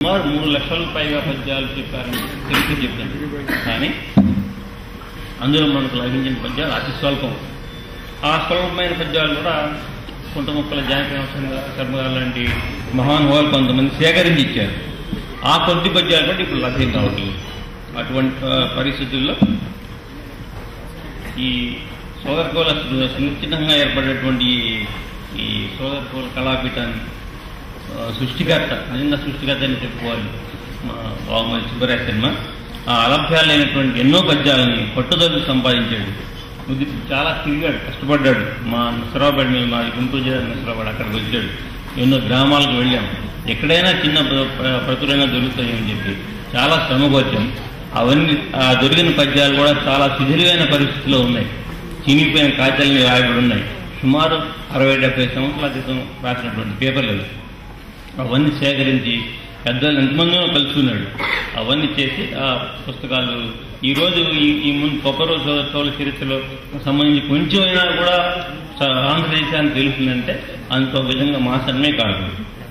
సుమారు మూడు లక్షలకు పైగా పద్యాలు చెప్పారని తెలిసి చెప్పాను కానీ అందులో మనకు లభించిన పద్యాలు అతి స్వల్పం ఆ స్వల్పమైన పద్యాలు కూడా కొంత ముక్కల జానకి కర్మగారు లాంటి మహానుభావులు కొంతమంది సేకరించి ఇచ్చారు ఆ కొద్ది పద్యాలు కూడా ఇప్పుడు లభ్యం కావట్లేదు అటువంటి ఆ, పరిస్థితుల్లో ఈ సోదరకోల సునిశ్చితంగా ఏర్పడినటువంటి ఈ- ఈ సోదరకోల కళాపీఠాన్ని ఆ, సృష్టికర్త నిజంగా సృష్టికర్త అని చెప్పుకోవాలి మా బాబుమతి సుబ్బరాయ శర్మ ఆ అలభ్యాలు లేనటువంటి ఎన్నో పద్యాలని పట్టుదలకు సంపాదించాడు ఇది చాలా తిరిగాడు కష్టపడ్డాడు మా నసరాబాద్ మీద మా గుంటూరు జిల్లా నసరాబాద్ అక్కడికి వచ్చాడు ఎన్నో గ్రామాలకు వెళ్ళాం ఎక్కడైనా చిన్న ప్ర- ప్ర- ప్రతులైనా దొరుకుతాయని చెప్పి చాలా శ్రమకొచ్చాం అవన్నీ ఆ దొరికిన పద్యాలు కూడా చాలా శిథిలమైన పరిస్థితిలో ఉన్నాయి చినిగిపోయిన కాగితాలని రాయబడి ఉన్నాయి సుమారు అరవై డెబ్బై సంవత్సరాల క్రితం రాసినటువంటి పేపర్లు అవి. అవన్నీ సేకరించి పెద్దలు ఎంతమందినో కలుసుకున్నాడు అవన్నీ చేసి ఆ పుస్తకాలు ఈ రోజు ఈ ఈ ముందు కొప్పరో చోళ చరిత్రలో సంబంధించి కొంచెమైనా కూడా స- ఆంధ్రదేశానికి తెలుస్తుందంటే అంత విధంగా మాసమే కాదు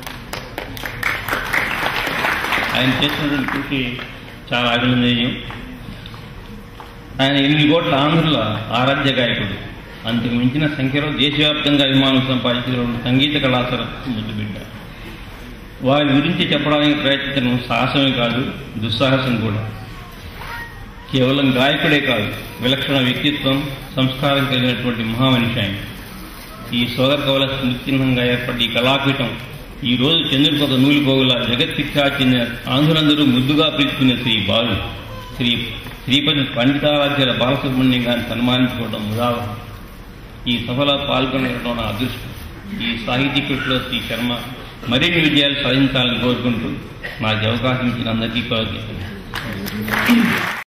ఆయన చేసినటువంటి కృషి చాలా అభినందనీయం ఆయన ఎనిమిది కోట్ల ఆంధ్రుల ఆరాధ్య గాయకుడు అంతకు మించిన సంఖ్యలో దేశవ్యాప్తంగా అభిమానం సంపాదించిన సంగీత కళాశాల ముద్దు బిడ్డ వారి గురించి చెప్పడానికి ప్రయత్నించడం సాహసమే కాదు దుస్సాహసం కూడా కేవలం గాయకుడే కాదు విలక్షణ వ్యక్తిత్వం సంస్కారం కలిగినటువంటి మహామనిషి ఆయన ఈ సోదర కవుల స్మృతిచిహ్నంగా ఏర్పడ్డ ఈ కళాపీఠం ఈ రోజు చంద్రుడికొక నూలు పోగుల జగత్తిఖ్యాచిన ఆంధ్రులందరూ ముద్దుగా పిలుచుకునే శ్రీ బాలు శ్రీ శ్రీపతి పండితారాధ్యుల బాలసుబ్రహ్మణ్యం గారిని సన్మానించుకోవడం ఉదాహరణ ఈ సభలో పాల్గొనడం నా అదృష్టం ఈ సాహితీకుడిలో శ్రీ శర్మ మరిన్ని విజయాలు సాధించాలని కోరుకుంటూ నాకు ఈ అవకాశం ఇచ్చిన అందరికీ కృతజ్ఞతలు